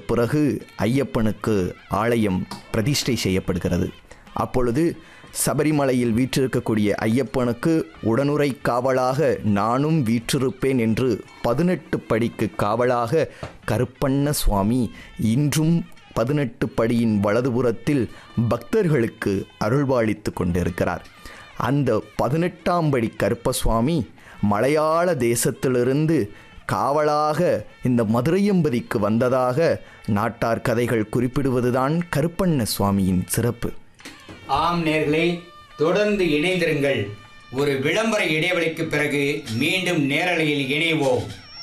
பிறகு ஐயப்பனுக்கு ஆலயம் பிரதிஷ்டை செய்யப்படுகிறது அப்பொழுது சபரிமலையில் வீற்றிருக்கக்கூடிய ஐயப்பனுக்கு உடனுரை காவலாக நானும் வீற்றிருப்பேன் என்று பதினெட்டு படிக்கு காவலாக கருப்பண்ண சுவாமி இன்றும் பதினெட்டு படியின் வலதுபுறத்தில் பக்தர்களுக்கு அருள்பாலித்து கொண்டிருக்கிறார் அந்த பதினெட்டாம் படி கருப்பசுவாமி மலையாள தேசத்திலிருந்து காவலாக இந்த மதுரையம்பதிக்கு வந்ததாக நாட்டார் கதைகள் குறிப்பிடுவதுதான் கருப்பண்ண சுவாமியின் சிறப்பு ஆம் நேர்களே தொடர்ந்து இணைந்திருங்கள் ஒரு விளம்பர இடைவெளிக்கு பிறகு மீண்டும் நேரலையில் இணைவோம்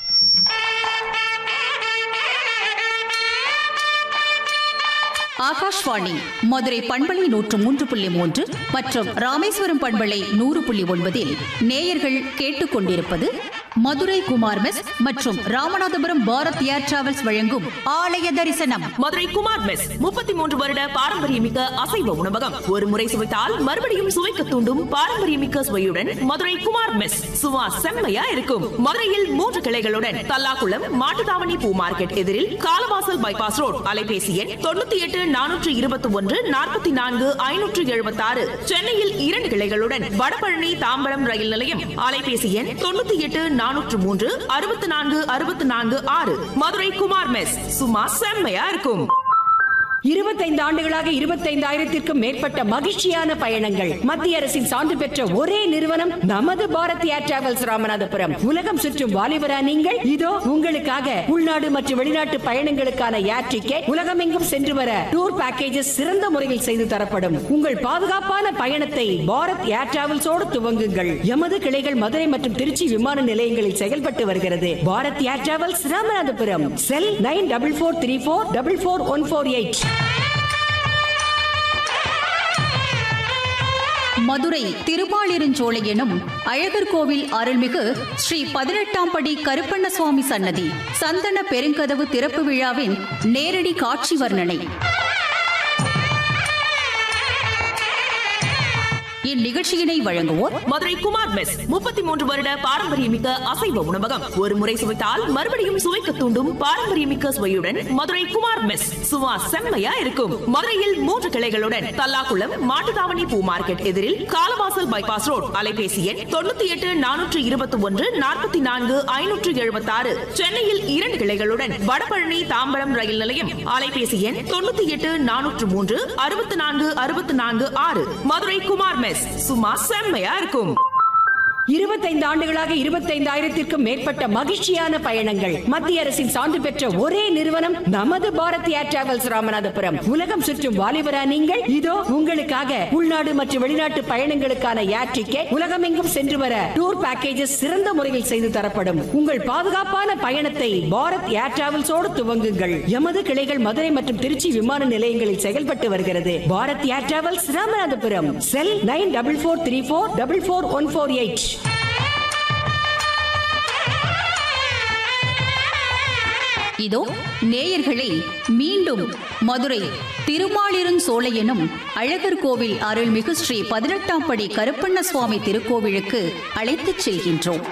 ஆகாஷ்வாணி மதுரை பண்பலை நூற்று மூன்று புள்ளி மூன்று மற்றும் ராமேஸ்வரம் பண்பலை நூறு புள்ளி ஒன்பதில் நேயர்கள் கேட்டுக்கொண்டிருப்பது மதுரை குமார் மெஸ் மற்றும் ராமநாதபுரம் பாரத் ஏர் டிராவல்ஸ் வழங்கும் ஆலய தரிசனம் மதுரை குமார் மெஸ் முப்பத்தி மூன்று வருட பாரம்பரியமிக்க அசைவ உணவகம் ஒரு முறை சுவைத்தால் மறுபடியும் சுவைக்க தூண்டும் பாரம்பரியமிக்க சுவையுடன் மதுரை குமார் மெஸ் சுவா செம்மையா இருக்கும் மதுரையில் மூன்று கிளைகளுடன் தல்லாக்குளம் மாட்டுத்தாவணி பூ மார்க்கெட் எதிரில் காலவாசல் பைபாஸ் ரோட் அலைபேசி எண் தொண்ணூத்தி எட்டு நானூற்று இருபத்தி ஒன்று நாற்பத்தி நான்கு ஐநூற்று எழுபத்தி ஆறு சென்னையில் இரண்டு கிளைகளுடன் வடபழனி தாம்பரம் ரயில் நிலையம் அலைபேசி எண் தொண்ணூத்தி எட்டு நானூற்று மூன்று அறுபத்தி நான்கு அறுபத்தி நான்கு ஆறு மதுரை குமார் மெஸ் சும்மா செம்மையா இருக்கும் இருபத்தைந்து ஆண்டுகளாக இருபத்தைந்தாயிரத்திற்கும் மேற்பட்ட மகிழ்ச்சியான பயணங்கள் மத்திய அரசின் சான்று பெற்ற ஒரே நிறுவனம் நமது பாரத் ஏர் டிராவல்ஸ் ராமநாதபுரம் உலகம் சுற்றும் வாலிபரா நீங்கள் இதோ உங்களுக்காக உள்நாடு மற்றும் வெளிநாட்டு பயணங்களுக்கான ஏர் டிக்கெட் உலகமெங்கும் சென்று வர டூர் பேக்கேஜஸ் சிறந்த முறையில் செய்து தரப்படும் உங்கள் பாதுகாப்பான பயணத்தை பாரத் ஏர் டிராவல்ஸோடு துவங்குங்கள் எமது கிளைகள் மதுரை மற்றும் திருச்சி விமான நிலையங்களில் செயல்பட்டு வருகிறது Bharat air travels Ramanathapuram cell nine double four three four double four one four eight Madurai Thirumalirunjolai எனும் அழகர் கோவில் அருள்மிகு ஸ்ரீ பதினெட்டாம் படி கருப்பண்ண சுவாமி சன்னதி சந்தன பெருங்கதவு திறப்பு விழாவின் நேரடி காட்சி வர்ணனை இந்நிகழ்ச்சியினை வழங்குவோர் மதுரை குமார் மெஸ் முப்பத்தி மூன்று வருட பாரம்பரியமிக்க அசைவ உணவகம் ஒரு முறை சுவைத்தால் மறுபடியும் சுவைக்க தூண்டும் பாரம்பரியமிக்க சுவையுடன் மதுரை குமார் மெஸ் சுவா செம்மையா இருக்கும் மதுரையில் மூன்று கிளைகளுடன் தல்லாக்குளம் மாட்டுத்தாவணி பூ மார்க்கெட் எதிரில் காலவாசல் பைபாஸ் ரோட் அலைபேசி எண் தொண்ணூத்தி எட்டு நானூற்று இருபத்தி ஒன்று நாற்பத்தி நான்கு ஐநூற்று எழுபத்தி ஆறு சென்னையில் இரண்டு கிளைகளுடன் வடபழனி தாம்பரம் ரயில் நிலையம் அலைபேசி எண் தொண்ணூத்தி எட்டு நானூற்று மூன்று அறுபத்தி நான்கு அறுபத்தி நான்கு ஆறு மதுரை குமார் மெஸ் சும்மா செம்மையா இருக்கும் இருபத்தைந்து ஆண்டுகளாக இருபத்தைந்தாயிரத்திற்கும் மேற்பட்ட மகிழ்ச்சியான பயணங்கள் மத்திய அரசின் சான்று பெற்ற ஒரே நிறுவனம் நமது பாரத் ஏர் டிராவல்ஸ் ராமநாதபுரம் உலகம் சுற்றும் வாலிபரா நீங்கள் இதோ உங்களுக்காக உள்நாடு மற்றும் வெளிநாட்டு பயணங்களுக்கான ஏர் டிக்கெட் உலகமெங்கும் சென்று வர டூர் பேக்கேஜஸ் சிறந்த முறையில் செய்து தரப்படும் உங்கள் பாதுகாப்பான பயணத்தை பாரத் ஏர் டிராவல்ஸோடு துவங்குங்கள் எமது கிளைகள் மதுரை மற்றும் திருச்சி விமான நிலையங்களில் செயல்பட்டு வருகிறது Bharat air travels Ramanathapuram cell nine double four three four double four one four eight இதோ நேயர்களை மீண்டும் மதுரை திருமாலிருஞ்சோலை எனும் அழகர் கோவில் அருள்மிகு ஸ்ரீ பதினெட்டாம் படி கருப்பண்ண சுவாமி திருக்கோவிலுக்கு அழைத்துச் செல்கின்றோம்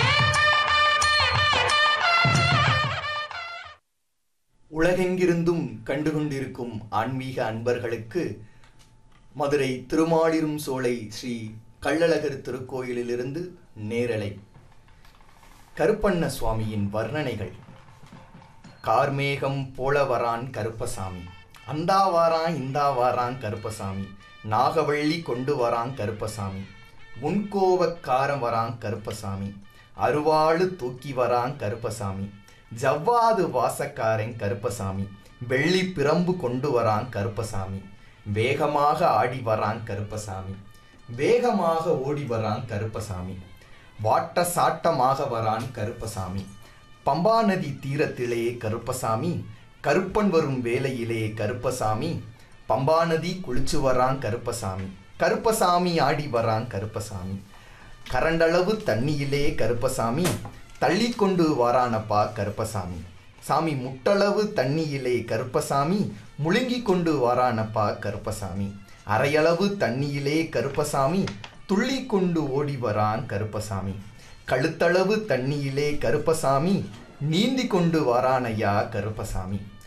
உலகெங்கிருந்தும் கண்டுகொண்டிருக்கும் ஆன்மீக அன்பர்களுக்கு மதுரை திருமாலிரும் சோலை ஸ்ரீ கள்ளழகர் திருக்கோயிலிலிருந்து நேரலை கருப்பண்ண சுவாமியின் வர்ணனைகள் கார்மேகம் போல வரான் கருப்பசாமி அந்தா வாரான் இந்தா வாரான் கருப்பசாமி நாகவள்ளி கொண்டு வரான் கருப்பசாமி முன்கோபக்காரம் வரான் கருப்பசாமி அருவாளு தூக்கி வரான் கருப்பசாமி ஜவ்வாது வாசக்காரன் கருப்பசாமி வெள்ளி பிரம்பு கொண்டு வரான் கருப்பசாமி வேகமாக ஆடி வரான் கருப்பசாமி வேகமாக ஓடி வரான் கருப்பசாமி வாட்ட சாட்டமாக வரான் கருப்பசாமி பம்பா நதி தீரத்திலே கருப்பசாமி கருப்பன் வரும் வேளையிலே கருப்பசாமி பம்பா நதி குளிச்சு வரான் கருப்பசாமி கருப்பசாமி ஆடி வரான் கருப்பசாமி கரண்டளவு தண்ணியிலே கருப்பசாமி தள்ளி கொண்டு வாரானப்பா கருப்பசாமி சாமி முட்டளவு தண்ணியிலே கருப்பசாமி முழுங்கி கொண்டு வாரானப்பா கருப்பசாமி அரையளவு தண்ணியிலே கருப்பசாமி துள்ளி கொண்டு ஓடி வரான் கருப்பசாமி கழுத்தளவு தண்ணியிலே கருப்பசாமி நீந்தி கொண்டு வாரானையா கருப்பசாமி